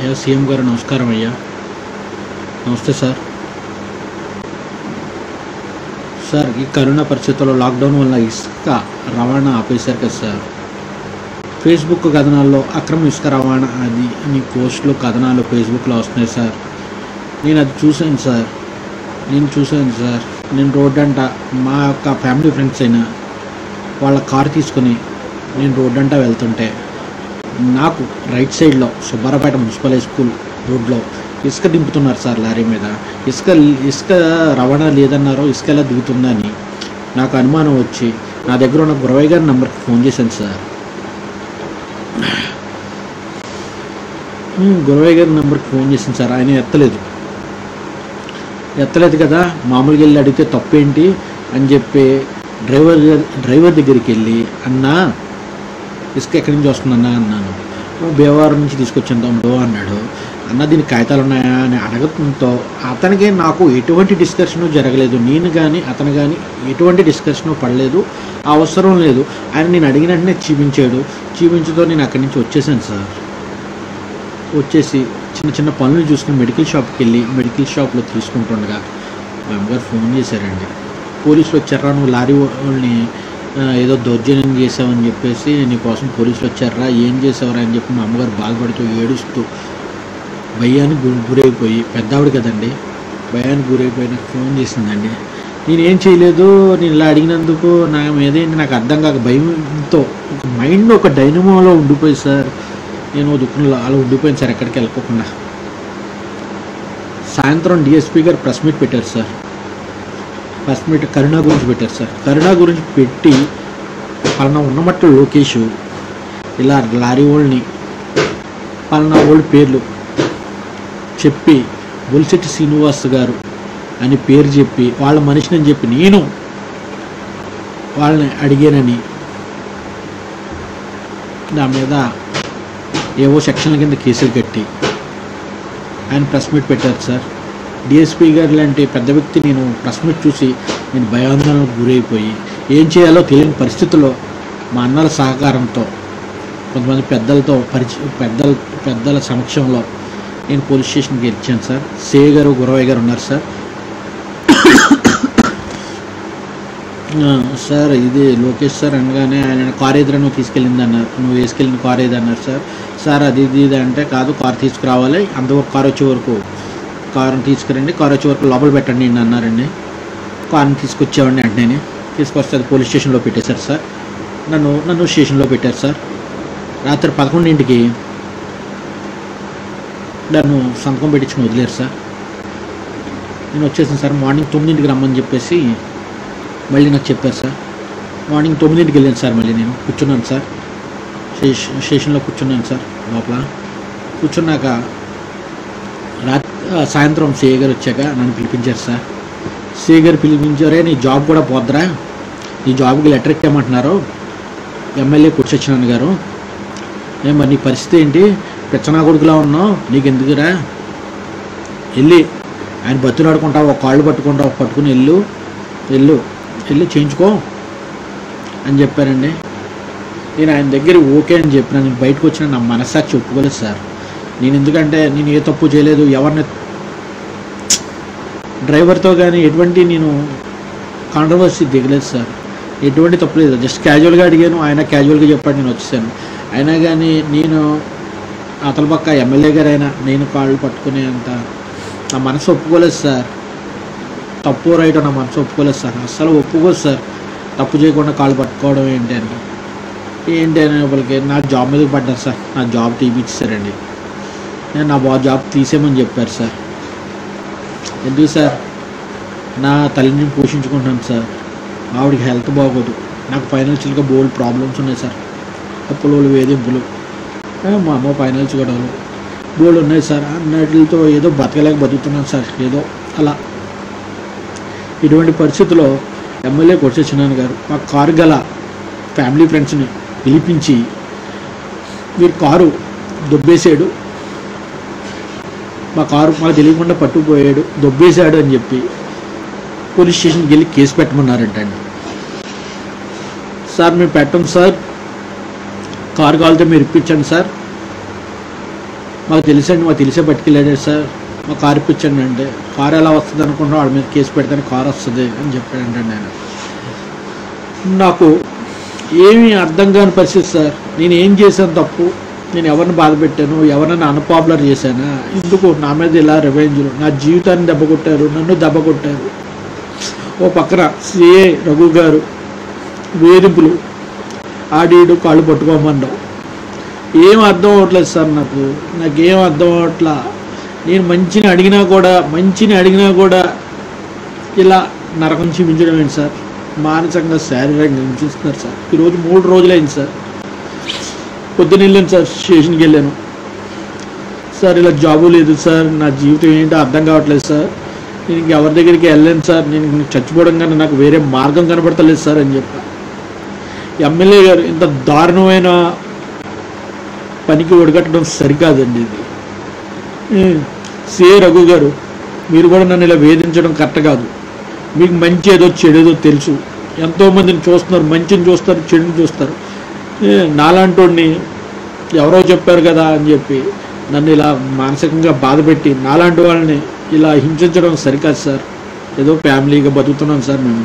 అయ్యా సీఎం గారు నమస్కారం అయ్యా నమస్తే సార్ సార్ ఈ కరోనా పరిస్థితుల్లో లాక్డౌన్ వల్ల ఇసుక రవాణా ఆపేశారు కదా సార్ ఫేస్బుక్ కథనాల్లో అక్రమ ఇసుక రవాణా అది అని పోస్టులు కథనాలు ఫేస్బుక్లో వస్తున్నాయి సార్ నేను అది చూశాను సార్ నేను చూశాను సార్ నేను రోడ్ అంట మా యొక్క ఫ్యామిలీ ఫ్రెండ్స్ అయినా వాళ్ళ కార్ తీసుకొని నేను రోడ్ అంటా వెళ్తుంటే నాకు రైట్ సైడ్లో సుబ్బారాపేట మున్సిపల్ హై స్కూల్ రోడ్లో ఇసుక దింపుతున్నారు సార్ లారీ మీద ఇసుక ఇసుక రవాణా లేదన్నారో ఇసుక ఎలా దిగుతుందని నాకు అనుమానం వచ్చి నా దగ్గర ఉన్న గురవయ్య గారి నెంబర్కి ఫోన్ చేశాను సార్ ఉమ్, గురవయ్య గారి నెంబర్కి ఫోన్ చేశాను సార్ ఆయన ఎత్తలేదు ఎత్తలేదు కదా మామూలుగా వెళ్ళి అడిగితే తప్పేంటి అని చెప్పి డ్రైవర్ గారి- డ్రైవర్ దగ్గరికి వెళ్ళి అన్నా ఇసుక ఎక్కడి నుంచి వస్తుందన్నా అన్నాను భీమవరం నుంచి తీసుకొచ్చాను తమ్ముడు అన్నాడు అన్న దీనికి కాగితాలు ఉన్నాయా అని అడగడంతో అతనికి నాకు ఎటువంటి డిస్కషను జరగలేదు నేను కానీ అతను కానీ ఎటువంటి డిస్కషను పడలేదు అవసరం లేదు ఆయన నేను అడిగిన వెంటనే చూపించాడు చూపించతో నేను అక్కడి నుంచి వచ్చేసాను సార్ వచ్చేసి చిన్న చిన్న పనులు చూసుకుని మెడికల్ షాప్కి వెళ్ళి మెడికల్ షాప్లో తీసుకుంటుండగా మా అమ్మగారు ఫోన్ చేశారండి పోలీసులు వచ్చారా నువ్వు లారీ వాళ్ళని ఆ, ఏదో దౌర్జన్యం చేసావని చెప్పేసి నీకోసం పోలీసులు వచ్చారా ఏం చేసావరా అని చెప్పి మా అమ్మగారు బాధపడుతూ ఏడుస్తూ భయానికి గు గురైపోయి పెద్దావిడ కదండి భయానికి గురైపోయి నాకు ఫోన్ చేసిందండి నేను ఏం చేయలేదు నేను ఇలా అడిగినందుకు నా మీద ఏంటి నాకు అర్థం కాక భయంతో ఒక మైండ్ ఒక డైనమోలో ఉండిపోయి సార్ నేను దుఃఖంలో అలా ఉండిపోయాను సార్ ఎక్కడికి వెళ్ళకోకుండా సాయంత్రం డిఎస్పీ గారు ప్రెస్ మీట్ పెట్టారు సార్ ప్రెస్ మీట్ కరుణ గురించి పెట్టారు సార్ కరుణ గురించి పెట్టి పలానా ఉన్నమట్టు లోకేష్ ఇలా లారీ వాళ్ళని పలానా వాళ్ళ పేర్లు చెప్పి బొలిశెట్టి శ్రీనివాస్ గారు అని పేరు చెప్పి వాళ్ళ మనిషిని అని చెప్పి నేను వాళ్ళని అడిగానని నా మీద ఏవో సెక్షన్ల కింద కేసులు కట్టి ఆయన ప్రెస్ మీట్ పెట్టారు సార్ డిఎస్పీ గారు లాంటి పెద్ద వ్యక్తి నేను ప్రెస్ మీట్ చూసి నేను భయాందోళనకు గురైపోయి ఏం చేయాలో తెలియని పరిస్థితుల్లో మా అన్నల సహకారంతో కొంతమంది పెద్దలతో పరిచయ పెద్దల పెద్దల సమక్షంలో నేను పోలీస్ స్టేషన్కి వచ్చాను సార్ సే గారు గురవయ్య గారు ఉన్నారు సార్ ఆ, సార్ ఇది లోకేష్ సార్ అనగానే ఆయన కార్ ఎదురు నువ్వు తీసుకెళ్ళింది అన్నారు నువ్వు వేసుకెళ్ళిన కార్ ఏది అన్నారు సార్ సార్ అది ఇది ఇది అంటే కాదు కార్ తీసుకురావాలి అంతవరకు కార్ వచ్చే వరకు కారుని తీసుకురండి కార్ వచ్చే వరకు లోపల పెట్టండి అని అన్నారండి కార్ని తీసుకొచ్చామండి వెంటనే తీసుకొస్తే అది పోలీస్ స్టేషన్లో పెట్టేశారు సార్ నన్ను నన్ను స్టేషన్లో పెట్టారు సార్ రాత్రి పదకొండింటికి నన్ను సంతకం పెట్టించుకుని వదిలేరు సార్ నేను వచ్చేసాను సార్ మార్నింగ్ తొమ్మిదింటికి రమ్మని చెప్పేసి మళ్ళీ నాకు చెప్పారు సార్ మార్నింగ్ తొమ్మిదింటికి వెళ్ళాను సార్ మళ్ళీ నేను కూర్చున్నాను సార్ స్టేషన్ స్టేషన్లో కూర్చున్నాను సార్ లోపల కూర్చున్నాక రాత్రి సాయంత్రం సిఏ గారు వచ్చాక నన్ను పిలిపించారు సార్ సిఏ గారు పిలిపించారే నీ జాబ్ కూడా పోద్దురా నీ జాబ్కి లెటర్ ఇచ్చామంటున్నారు ఎమ్మెల్యే కూర్చొచ్చినాను గారు ఏ మరి నీ పరిస్థితి ఏంటి పెచ్చనా కొడుకులా ఉన్నావు నీకు ఎందుకురా వెళ్ళి ఆయన బతులాడుకుంటావు ఒక కాళ్ళు పట్టుకుంటావు పట్టుకుని వెళ్ళు వెళ్ళు వెళ్ళి చేయించుకో అని చెప్పారండి నేను ఆయన దగ్గర ఓకే అని చెప్పిన నేను బయటకు వచ్చిన నా మనస్సాక్షి ఒప్పుకోలేదు సార్ నేను ఎందుకంటే నేను ఏ తప్పు చేయలేదు ఎవరిని డ్రైవర్తో కానీ ఎటువంటి నేను కాంట్రవర్సీ దిగలేదు సార్ ఎటువంటి తప్పు లేదు జస్ట్ క్యాజువల్గా అడిగాను ఆయన క్యాజువల్గా చెప్పాడు నేను వచ్చేసాను అయినా కానీ నేను అతల పక్క ఎమ్మెల్యే గారు అయినా నేను కాళ్ళు పట్టుకునే అంత నా మనసు ఒప్పుకోలేదు సార్ తప్పు రైట్ నా మనసు ఒప్పుకోలేదు సార్ అస్సలు ఒప్పుకోదు సార్ తప్పు చేయకుండా కాళ్ళు పట్టుకోవడం ఏంటి అని ఏంటి అని వాళ్ళకి నా జాబ్ మీదకి పడ్డారు సార్ నా జాబ్ తీపిచ్చారండి నేను నా బా జాబ్ తీసేయమని చెప్పారు సార్ ఎందుకు సార్ నా తల్లిని పోషించుకుంటాను సార్ ఆవిడకి హెల్త్ బాగోదు నాకు ఫైనాన్షియల్గా బోల్డ్ ప్రాబ్లమ్స్ ఉన్నాయి సార్ అప్పులు వేధింపులు ఆ, మా అమ్మ ఫైనాన్స్ గొడవలు బోల్డ్ ఉన్నాయి సార్ అన్నిటితో ఏదో బతకలేక బతుకుతున్నాను సార్ ఏదో అలా ఇటువంటి పరిస్థితుల్లో ఎమ్మెల్యే కొట్టొచ్చినాను గారు మా కారు గల ఫ్యామిలీ ఫ్రెండ్స్ని పిలిపించి మీరు కారు దొబ్బేసాడు మా కారు మాకు తెలియకుండా పట్టుకుపోయాడు దొబ్బేశాడు అని చెప్పి పోలీస్ స్టేషన్కి వెళ్ళి కేసు పెట్టమన్నారంటండి సార్ మేము పెట్టం సార్ కారు కావాలితే మీరు ఇప్పించండి సార్ మాకు తెలుసండి మాకు తెలిసే పట్టుకెళ్ళాడు సార్ మా కారు ఇప్పించండి అంటే కారు ఎలా వస్తుంది అనుకుంటున్నా వాడి మీద కేసు పెడితేనే కారు వస్తుంది అని చెప్పాడంటే ఆయన నాకు ఏమీ అర్థం కాని పరిస్థితి సార్ నేను ఏం చేశాను తప్పు నేను ఎవరిని బాధ పెట్టాను ఎవరైనా అన్పాపులర్ చేశానా ఎందుకు నా మీద ఇలా రివెంజ్లు నా జీవితాన్ని దెబ్బ కొట్టారు నన్ను దెబ్బ కొట్టారు ఓ పక్కన సిఏ రఘు గారు వేధింపులు ఆడీడు కాళ్ళు పట్టుకోమన్నావు ఏం అర్థం అవ్వట్లేదు సార్ నాకు నాకేం అర్థం అవ్వట్లా నేను మంచిని అడిగినా కూడా మంచిని అడిగినా కూడా ఇలా నరకం చూపించడం ఏంటి సార్ మానసికంగా శారీరకంగా హింసిస్తున్నారు సార్ ఈరోజు మూడు రోజులైంది సార్ పొద్దున్న వెళ్ళాను సార్ స్టేషన్కి వెళ్ళాను సార్ ఇలా జాబు లేదు సార్ నా జీవితం ఏంటో అర్థం కావట్లేదు సార్ నేను ఇంక ఎవరి దగ్గరికి వెళ్ళాను సార్ నేను ఇంక చచ్చిపోవడం కానీ నాకు వేరే మార్గం కనబడతలేదు సార్ అని చెప్పా ఎమ్మెల్యే గారు ఇంత దారుణమైన పనికి ఒడగట్టడం సరికాదండి ఇది సిఏ రఘు గారు మీరు కూడా నన్ను ఇలా వేధించడం కరెక్ట్ కాదు మీకు మంచి ఏదో చెడేదో తెలుసు ఎంతోమందిని చూస్తున్నారు మంచిని చూస్తారు చెడుని చూస్తారు ఏ, నాలాంటోడిని ఎవరో చెప్పారు కదా అని చెప్పి నన్ను ఇలా మానసికంగా బాధపెట్టి నాలాంటి వాళ్ళని ఇలా హింసించడం సరికాదు సార్ ఏదో ఫ్యామిలీగా బతుకుతున్నాం సార్ మేము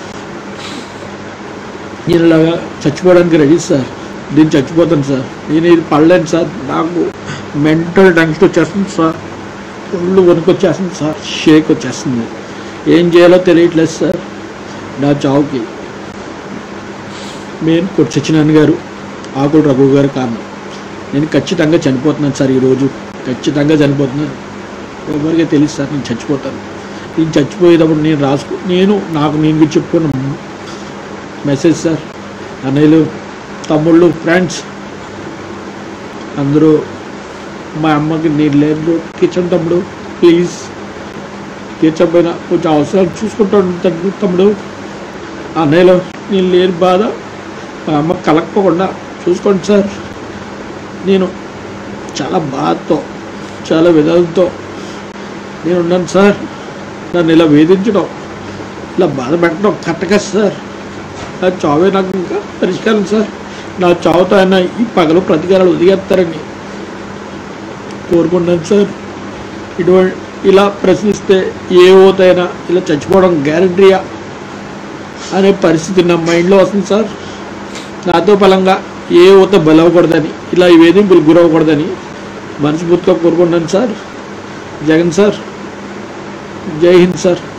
నేను ఇలాగా చచ్చిపోవడానికి రెడీ సార్ నేను చచ్చిపోతాను సార్ నేను ఇది పడలేను సార్ నాకు మెంటల్ టెన్షన్ వచ్చేస్తుంది సార్ ఒళ్ళు వణుకు వచ్చేస్తుంది సార్ షేక్ వచ్చేస్తుంది ఏం చేయాలో తెలియట్లేదు సార్ నా చావుకి నేను కొట్టి సత్యనారాయణ గారు ఆకులు రఘు గారు కారణం నేను ఖచ్చితంగా చనిపోతున్నాను సార్ ఈరోజు ఖచ్చితంగా చనిపోతున్నాను ఎవరికీ తెలియదు సార్ నేను చచ్చిపోతాను నేను చచ్చిపోయేటప్పుడు నేను రాసుకు నేను నాకు నేను చెప్పుకున్న మెసేజ్ సార్ అన్నయ్యలు తమ్ముళ్ళు ఫ్రెండ్స్ అందరూ మా అమ్మకి నీళ్ళు లేదు కిచెన్ తమ్ముడు ప్లీజ్ తీర్చకపోయినా కొంచెం అవసరాలు చూసుకుంటాడు తమ్ముడు తమ్ముడు అన్నయ్యలో నేను లేని బాధ మా అమ్మ కలక్కోకుండా చూసుకోండి సార్ నేను చాలా బాధతో చాలా విధాలతో నేను ఉన్నాను సార్ నన్ను ఇలా వేధించడం ఇలా బాధ పెట్టడం కరెక్ట్ కదా సార్ నా చావే నాకు ఇంకా పరిష్కారం సార్ నా చావుతో ఆయన ఈ పగలు ప్రతికారాలు ఒదిగేస్తారని కోరుకున్నాను సార్ ఇటువంటి ఇలా ప్రశ్నిస్తే ఏ ఓతైనా ఇలా చచ్చిపోవడం గ్యారంటీయా అనే పరిస్థితి నా మైండ్లో వస్తుంది సార్ నాతో ఫలంగా ఏ ఊత బలవకూడదని ఇలా ఈ వేధింపులు గురవ్వకూడదని మనస్ఫూర్తిగా కోరుకున్నాను సార్ జగన్ సార్ జై హింద్ సార్